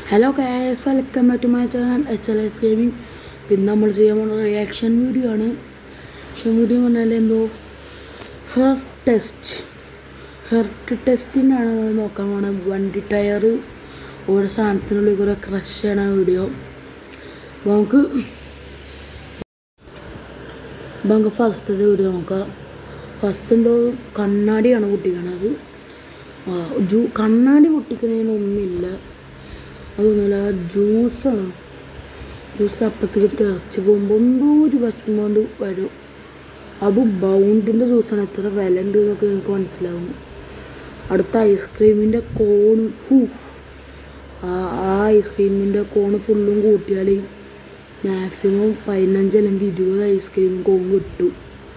Hello guys welcome back to my channel H L S gaming പിന്നെ നമ്മൾ ചെയ്യാൻ പോകുന്ന റിയാക്ഷൻ വീഡിയോ ആണ് റിയാക്ഷൻ വീഡിയോ എന്ന് പറഞ്ഞാൽ എന്തോ ഹെർ ടെസ്റ്റ് ഹെർട്ട് ടെസ്റ്റിനാണ് നമ്മൾ നോക്കാൻ പോണത് വണ്ടി ടയർ ഓരോ സാധനത്തിനുള്ളിൽ കൂടെ ക്രഷ് ചെയ്യണ വീഡിയോ അപ്പോൾ നമുക്ക് അപ്പോൾ നമുക്ക് ഫസ്റ്റത്തെ വീഡിയോ നോക്കാം ഫസ്റ്റ് എന്തോ കണ്ണാടിയാണ് പൊട്ടിക്കണത് ആ, ജൂ കണ്ണാടി പൊട്ടിക്കണതിനൊന്നുമില്ല അതൊന്നുമില്ല ജ്യൂസാണ് ജ്യൂസ് അപ്പത്തേക്ക് തിളച്ച് പോകുമ്പോൾ എന്തോ ഒരു വിഷമം കൊണ്ട് വരും അത് ബൗണ്ടിൻ്റെ ജ്യൂസാണ് എത്ര വില ഉണ്ട് എന്നൊക്കെ എനിക്ക് മനസ്സിലാവും അടുത്ത ഐസ്ക്രീമിൻ്റെ കോണ് ഹൂ ആ ആ ഐസ്ക്രീമിൻ്റെ കോണ് ഫുള്ളും കൂട്ടിയാൽ മാക്സിമം പതിനഞ്ച് അല്ലെങ്കിൽ ഇരുപത് ഐസ്ക്രീം കോൺ കിട്ടും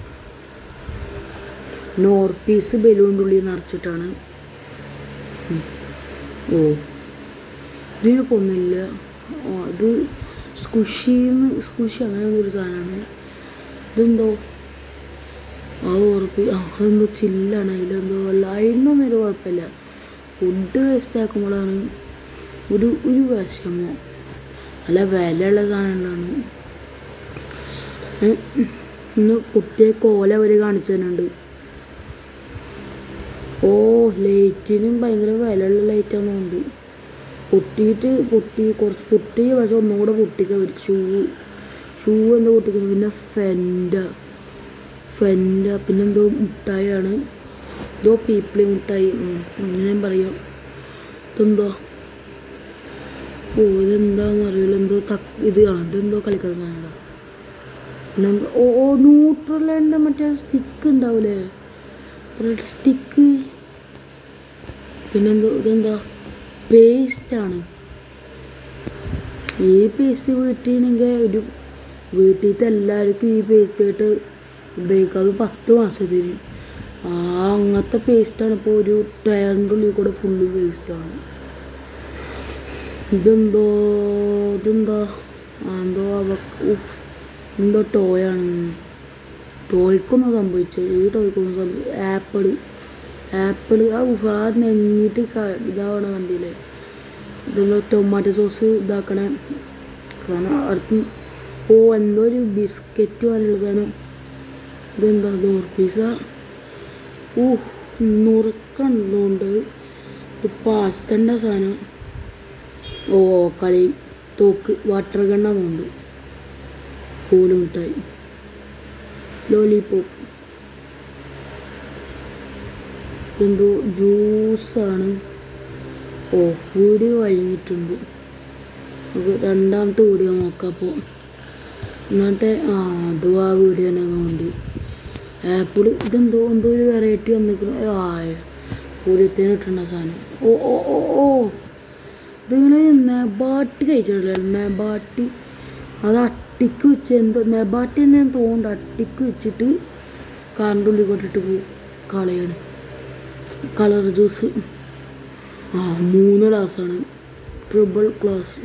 നോർ പീസ് ബലൂണിൻ്റെ ഉള്ളിൽ നിറച്ചിട്ടാണ് ഉം. ഓ ഇതിന് പൊന്നില്ല ഓ, ഇത് സ്കുഷിന്ന് സ്കുഷി അങ്ങനെ ഒരു സാധനമാണ് ഇതെന്തോ ആ ഉറപ്പി ആ അതെന്തോ ചില്ലാണ് അതിലെന്തോ അല്ല അതിനൊന്നും ഒരു കുഴപ്പമില്ല ഫുഡ് വേസ്റ്റ് ആക്കുമ്പോഴാണ് ഒരു ഒരു വിഷമോ നല്ല വിലയുള്ള സാധനങ്ങളാണ് ഇന്ന് കുട്ടിയെ കോല അവർ കാണിച്ചു തരുന്നുണ്ട് ഓ ലൈറ്റിനും ഭയങ്കര വിലയുള്ള ലൈറ്റാണെന്ന് തോന്നുന്നുണ്ട് പൊട്ടിയിട്ട് പൊട്ടി കുറച്ച് പൊട്ടി പക്ഷെ ഒന്നും കൂടെ പൊട്ടിക്കാൻ പറ്റും ഷൂ ഷൂ എന്തോ പൊട്ടിക്കുന്നത് പിന്നെ ഫെൻഡ ഫെൻഡ പിന്നെ എന്തോ മുട്ടായാണ് എന്തോ പീപ്പിളി മുട്ടായി ഉം, അങ്ങനെയും പറയാം ഇതെന്തോ ഓ ഇതെന്താന്ന് അറിയില്ല എന്തോ തക്ക് ഇത് ആ ഇതെന്തോ കളിക്കണം സാധനമാണ് പിന്നെ എന്തോ ഓ ഓ ന്യൂട്രലിൻ്റെ മറ്റേ സ്റ്റിക്ക് ഉണ്ടാവൂലേ റെഡ് സ്റ്റിക്ക് പിന്നെന്തോ ഇതെന്താ പേസ്റ്റാണ് ഈ പേസ്റ്റ് വീട്ടിലാണെങ്കിൽ ഒരു വീട്ടിലത്തെ എല്ലാവർക്കും ഈ പേസ്റ്റ് ആയിട്ട് ഉപയോഗിക്കാം അത് പത്ത് മാസത്തിന് ആ അങ്ങനത്തെ പേസ്റ്റാണ് ഇപ്പോൾ ഒരു ടയറിൻ്റെ ഉള്ളിൽ കൂടെ ഫുള്ള് പേസ്റ്റാണ് ഇതെന്തോ ഇതെന്താ ആ എന്തോ അവ ഉഫ് എന്തോ ടോയാണ് ടോയ്ക്കൊന്നും സംഭവിച്ചത് ഈ ടോയ്ക്കൊന്നും സംഭവിച്ചു ആപ്പിൾ ആപ്പിൾ ആ ഉഫ് ആ നെഞ്ഞിട്ട് ക- ഇതാവണ വണ്ടിയില്ലേ ഇതുള്ള ടൊമാറ്റോ സോസ് ഇതാക്കണേ കാരണം അടുത്ത് ഓ എന്തോ ഒരു ബിസ്ക്കറ്റ് പോലുള്ള സാധനം ഇതെന്താ നൂറ് പീസ ഓ നുറുക്കുള്ളതുകൊണ്ട് ഇത് പാസ്തൻ്റെ സാധനം ഓ കളി തോക്ക് വാട്ടർ ഗണ്ണാന്നുണ്ട് കൂലുമിട്ടായി ലോലിപോപ്പ് എന്തോ ജ്യൂസാണ് ഓ വീഡിയോ കഴിഞ്ഞിട്ടുണ്ട് നമുക്ക് രണ്ടാമത്തെ വീഡിയോ നോക്കാം അപ്പോൾ ഇന്നത്തെ ആ അതും ആ വീഡിയോ തന്നെ വേണ്ടി ആപ്പിൾ ഇതെന്തോ എന്തോ ഒരു വെറൈറ്റി വന്നിരിക്കുന്നു ആ പൂരത്തിന് കിട്ടുന്ന സാധനം ഓ ഓ ഓ ഓ ഇതിങ്ങനെ നെബാട്ടി കഴിച്ചിട്ടില്ല നെബാട്ടി അത് അട്ടിക്ക് വെച്ച് എന്തോ നെബാട്ടി തന്നെ തോന്നുന്നുണ്ട് അട്ടിക്ക് വെച്ചിട്ട് കാറിൻ്റെ ഉള്ളിൽ കൊണ്ടിട്ട് പോ കളയാണ് കളർ ജ്യൂസ് ആ മൂന്ന് ഗ്ലാസ്സാണ് ട്രിപ്പിൾ ഗ്ലാസ്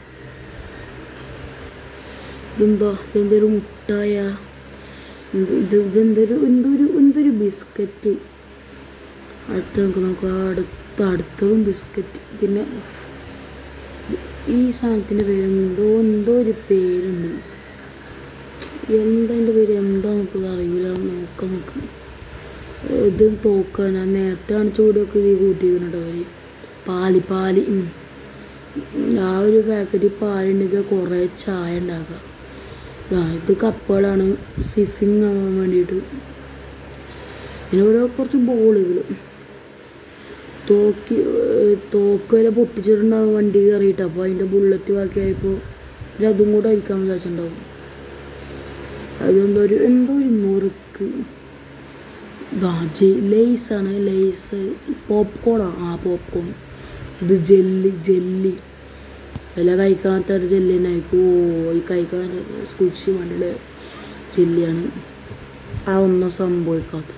ഇതെന്താ ഇതെന്തൊരു മുട്ടായ എന്ത് ഇത് ഇതെന്തൊരു എന്തൊരു എന്തൊരു ബിസ്ക്കറ്റ് അടുത്ത നമുക്ക് നോക്കാം അടുത്ത അടുത്തതും ബിസ്ക്കറ്റ് പിന്നെ ഉഫ്. ഈ സാധനത്തിൻ്റെ പേര് എന്തോ എന്തോ ഒരു പേരുണ്ട് എന്താ അതിൻ്റെ പേര് എന്താ നമുക്ക് അറിയില്ല നോക്കാം നമുക്ക് ഇത് തോക്കാണ് ഞാൻ നേരത്തെ കാണിച്ച കൂടിയൊക്കെ ഇത് കൂട്ടിയിരുന്നുണ്ട് അവർ പാല് പാല് ഉം. ആ ഒരു പാക്കറ്റ് പാലുണ്ടെങ്കിൽ കുറേ ചായ ഉണ്ടാക്കാം ആ ഇത് കപ്പുകളാണ് സിഫിങ് ആവാൻ വേണ്ടിയിട്ട് പിന്നെ ഓരോ കുറച്ച് ബോളുകൾ തോക്കി ഏഹ് തോക്ക് വരെ പൊട്ടിച്ചിട്ടുണ്ടാവും വണ്ടി കയറിയിട്ട് അപ്പോൾ അതിൻ്റെ ബുള്ളറ്റ് ബാക്കിയായപ്പോൾ പിന്നെ അതും കൂടെ അരിക്കാൻ വിചാരിച്ചിട്ടുണ്ടാവും അതെന്തോ ഒരു എന്തോ ഒരു മുറുക്ക് ലേസാണ് ലേസ് പോപ്കോണാണ് ആ പോപ്കോൺ ഇത് ജെല്ലി ജെല്ലി വില കഴിക്കാത്ത ഒരു ജെല്ലി തന്നെ ആയിരിക്കും ഓ ഈ കഴിക്കാൻ സ്കുച്ചി വണ്ടിയുടെ ജെല്ലിയാണ് ആ ഒന്നും സംഭവിക്കാത്ത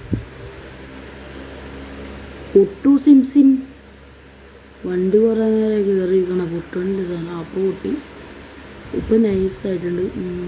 ഒട്ടു സിം സിം വണ്ടി കുറേ നേരം കയറിയിരിക്കണം പൊട്ടുണ്ട് സാധനം അപ്പോൾ പൊട്ടി ഇപ്പം നൈസായിട്ടുണ്ട്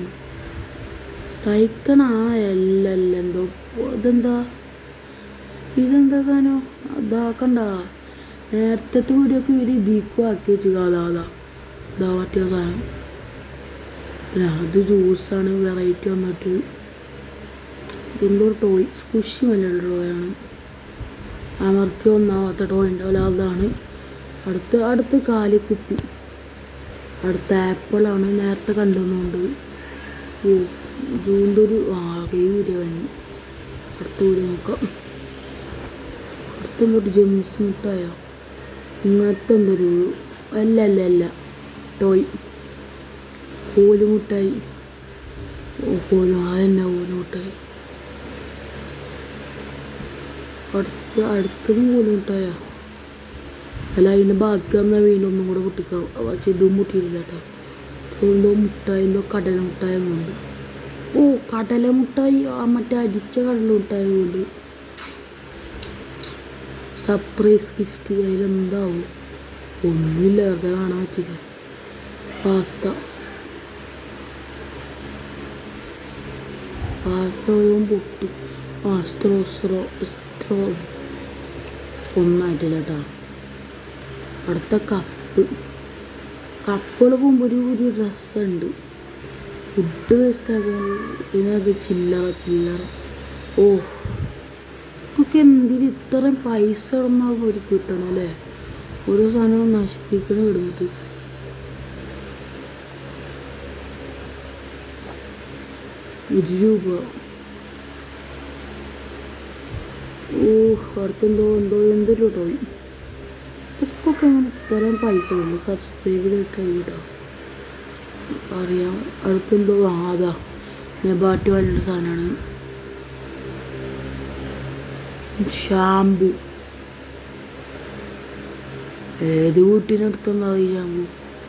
കഴിക്കണ ആ അല്ല അല്ല എന്തോ ഇതെന്താ ഇതെന്താ സാധനം അതാക്കണ്ട നേരത്തെ വീഡിയോ ഒക്കെ ഇവർ ഇതിക്കും ആക്കി വെച്ചു അതാ അതാ ഇതാ പറ്റിയ സാധനം പിന്നെ അത് ജ്യൂസാണ് വെറൈറ്റി വന്നിട്ട് ഇതെന്തോ ഒരു ടോയ് സ്കുഷി മല്ലുള്ള ടോയാണ് അമർത്തി ഒന്നാവാത്ത ടോയ് ഉണ്ടാവില്ല അതാണ് അടുത്ത അടുത്ത കാലി കുപ്പി അടുത്ത ആപ്പിളാണ് നേരത്തെ കണ്ടുന്നുണ്ട് ഓ ഇതിൻ്റെ ഒരു ആകെ വീഡിയോ കഴിഞ്ഞു അടുത്ത വീഡിയോ നോക്കാം അടുത്ത എന്തൊരു ജെംസ് മുട്ടായോ ഇങ്ങനത്തെ എന്തൊരു അല്ല അല്ല അല്ല ടോയ് കോലുമുട്ടായി ഓ കോലു ആ തന്നെ കോലുമുട്ടായി അടുത്ത അടുത്തതും കോലുമുട്ടായ അല്ല അതിൻ്റെ ബാക്കി വന്ന വീണ്ടും ഒന്നും കൂടെ പൊട്ടിക്കാം പക്ഷെ ഇതും പൊട്ടിയിട്ടില്ല കേട്ടോ എന്തോ മുട്ടായി എന്തോ കടല മുട്ടായി കൊണ്ട് ഓ കടല മുട്ടായി ആ മറ്റേ അരിച്ച കടല മുട്ടായി കൊണ്ട് സർപ്രൈസ് ഗിഫ്റ്റ് അതിലെന്താവും ഒന്നുമില്ല വെറുതെ കാണാൻ പറ്റില്ല പാസ്ത പാസ്ത മുഴുവൻ പൊട്ടി ആ സ്ത്രോ സ്ത്രോ സ്ത്രോ ഒന്നായിട്ടില്ല കേട്ടോ അടുത്ത കപ്പ് കപ്പുകൾ പോകുമ്പോൾ ഒരു ഒരു രസമുണ്ട് ഫുഡ് വേസ്റ്റ് ആകുമ്പോൾ പിന്നെ അത് ചില്ലറ ചില്ലറ ഓ ഇതൊക്കെ എന്തിന് ഇത്രയും പൈസ ഇടുന്ന ഒരു കിട്ടണം അല്ലേ ഓരോ സാധനവും നശിപ്പിക്കണം ഇടുന്നിട്ട് ഒരു രൂപ ഓ അടുത്തെന്തോ എന്തോ എന്തൊരു ടോയ് ഇതൊക്കെ അങ്ങനെ ഇത്രയും പൈസ ഉള്ളു സബ്സ്ക്രൈബ് ചെയ്തിട്ട് കേട്ടോ അറിയാം അടുത്തെന്തോ ആ അതാ നെബാട്ടി പോലുള്ള സാധനമാണ് ഷാമ്പു ഏത് വീട്ടിനടുത്തൊന്നും ഈ ഷാമ്പു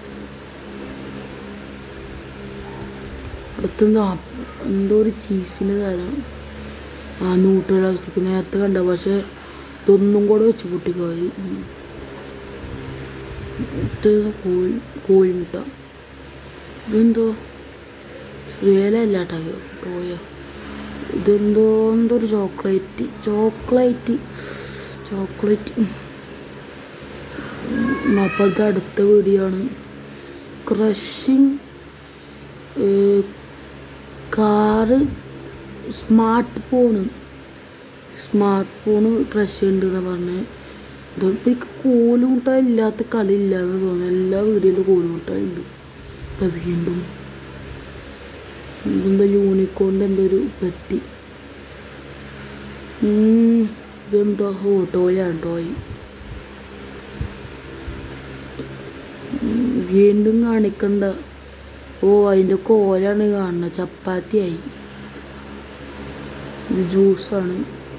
അടുത്തെന്തോ ആ- എന്തോ ഒരു ചീസിൻ്റെ സാധനം ആ നൂട്ടുള്ള സ്റ്റിക്ക് നേരത്തെ കണ്ട പക്ഷെ ഇതൊന്നും കൂടെ വെച്ച് പൊട്ടിക്കോയി ഇത് കോഴി കോഴിമുട്ട ഇതെന്തോ ശ്രീലല്ല കേട്ടോ ടോയ ഇതെന്തോ എന്തോ ഒരു ചോക്ലേറ്റ് ചോക്ലേറ്റ് ചോക്ലേറ്റ് അപ്പോഴത്തെ അടുത്ത വീഡിയോ ആണ് crushing car smart phone smart phone crush ഉണ്ട് എന്നാണ് പറഞ്ഞത് ഇതിപ്പോൾ ഈ കോലുമുട്ടായി ഇല്ലാത്ത കളി ഇല്ല എന്ന് തോന്നുന്നു എല്ലാ വീഡിയോയിലും കോലുമുട്ടായി ഉണ്ട് ഇപ്പം വീണ്ടും ഇതെന്താ യൂണിക്കോണിൻ്റെ എന്തോ ഒരു പെട്ടി ഉം, ഇതെന്താ ഓ ടോയാണ് ടോയ് ഉം, വീണ്ടും കാണിക്കണ്ട ഓ അതിൻ്റെ കോലാണ് കാണുന്നത് ചപ്പാത്തിയായി ഇത് ജ്യൂസാണ്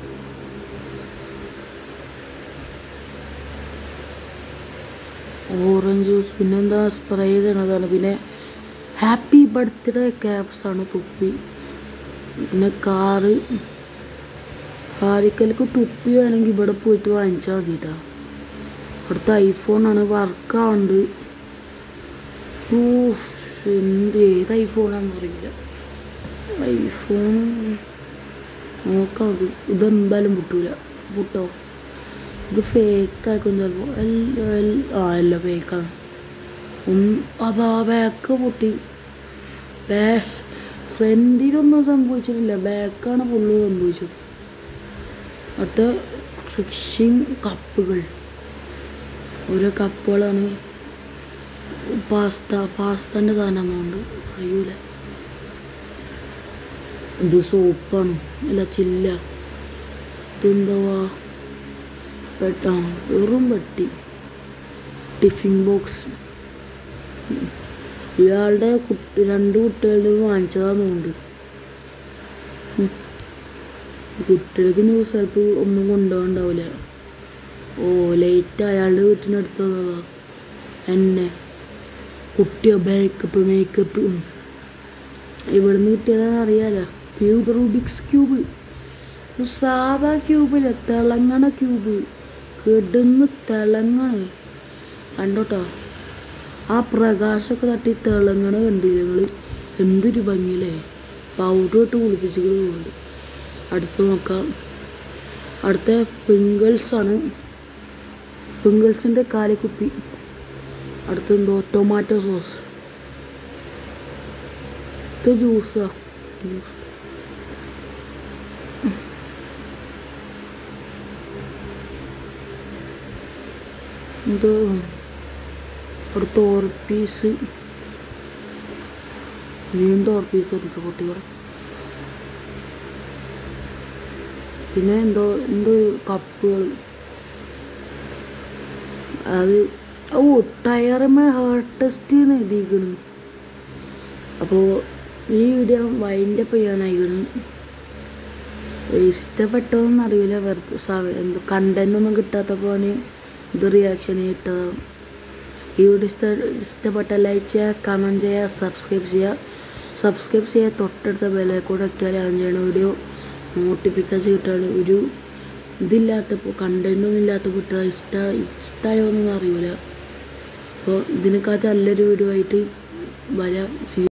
ഓറഞ്ച് ജ്യൂസ് പിന്നെന്താ സ്പ്രേ ചെയ്തതാണ് പിന്നെ ഹാപ്പി ബർത്ത്ഡേ ക്യാപ്സ് ആണ് തുപ്പി പിന്നെ കാറ് കാരിക്കൽക്ക് തുപ്പി വേണമെങ്കിൽ ഇവിടെ പോയിട്ട് വാങ്ങിച്ചാൽ മതി കേട്ടോ ഇവിടുത്തെ ഐഫോണാണ് വർക്കാവുണ്ട് ഓ എന്ത് ഏത് ഐഫോണാന്ന് അറിയില്ല ഐഫോൺ നോക്കാം അത് ഇതെന്തായാലും പൊട്ടൂല പൊട്ടോ ഇത് ഫേക്കായിരിക്കും ചിലപ്പോൾ ആ അല്ല ഫേക്കാണ് ഒന്ന് അതാ ബാക്ക് പൊട്ടി ബാ ഫ്രണ്ടിലൊന്നും സംഭവിച്ചിട്ടില്ല ബാക്കാണ് ഫുള്ള് സംഭവിച്ചത് അടുത്ത ഫിഷിങ് കപ്പുകൾ ഓരോ കപ്പുകളാണ് പാസ്ത പാസ്തൻ്റെ സാധനമാണെന്നുണ്ട് അറിയൂല ഇത് സോപ്പാണ് അല്ല ചില്ല ഇതെന്താവാ പെട്ട ആ, വെറും പെട്ടി ടിഫിൻ ബോക്സ് ഇയാളുടെ കുട്ടി രണ്ട് കുട്ടികളുടെ വാങ്ങിച്ചതാണെന്നുണ്ട് കുട്ടികൾക്ക് ന്യൂസ് ചിലപ്പോൾ ഒന്നും കൊണ്ടുപോകണ്ടാവില്ല ഓ ലേറ്റ് അയാളുടെ വീട്ടിനടുത്ത് വന്നതാ എന്നെ കുട്ടിയോ മേക്കപ്പ് മേക്കപ്പ് ഇവിടുന്ന് കിട്ടിയതാണെന്ന് അറിയാലോ ക്യൂബ് റൂബിക്സ് ക്യൂബ് ഒരു സാധാ ക്യൂബില്ല തിളങ്ങണ ക്യൂബ് കിടന്ന് തിളങ്ങണേ കണ്ടോട്ടോ ആ പ്രകാശമൊക്കെ തട്ടി തിളങ്ങണ കണ്ടില്ല നിങ്ങൾ എന്തൊരു ഭംഗിയില്ലേ പൗഡർ ഇട്ട് കുളിപ്പിച്ചിട്ടുണ്ട് അടുത്ത് നോക്കാം അടുത്ത പിങ്കിൾസ് ആണ് പിങ്കിൾസിൻ്റെ കാലിക്കുപ്പി അടുത്തെന്തോ ടൊമാറ്റോ സോസ് ഇത് ജ്യൂസാ ജ്യൂസ് ഇത് അടുത്ത ഓർപ്പീസ് വീണ്ടും ഓർപ്പീസ് ഉണ്ട് കുട്ടികൾ പിന്നെ എന്തോ എന്തോ കപ്പുകൾ അത് ഓ ടയറുമേ ഹാർട്ട് ടെസ്റ്റ് എഴുതിയിരിക്കണ് അപ്പോൾ ഈ വീഡിയോ വൈൻഡപ്പ് ചെയ്യാനായിക്കണ് ഇഷ്ടപ്പെട്ടോന്ന് അറിയില്ല വെറുതെ സമയം എന്ത് കണ്ടന്റ് ഒന്നും കിട്ടാത്തപ്പോൾ ഇത് റിയാക്ഷൻ ഇട്ടതാണ് ഈ വീഡിയോ ഇഷ്ട ഇഷ്ടപ്പെട്ട ലൈക്ക് ചെയ്യുക കമൻറ്റ് ചെയ്യുക സബ്സ്ക്രൈബ് ചെയ്യുക സബ്സ്ക്രൈബ് ചെയ്യുക തൊട്ടടുത്ത ബെല്ലേക്കൂടെ എത്തിയാൽ ഞാൻ ചെയ്യുന്ന വീഡിയോ നോട്ടിഫിക്കേഷൻ കിട്ടുകയാണ് ഒരു ഇതില്ലാത്തപ്പോൾ കണ്ടൻറ്റൊന്നും ഇല്ലാത്തപ്പോൾ ഇട്ട ഇഷ്ട ഇഷ്ടമായോന്നൊന്നും അറിയില്ല അപ്പോൾ ഇതിനെക്കാട്ട് നല്ലൊരു വീഡിയോ ആയിട്ട് വരാം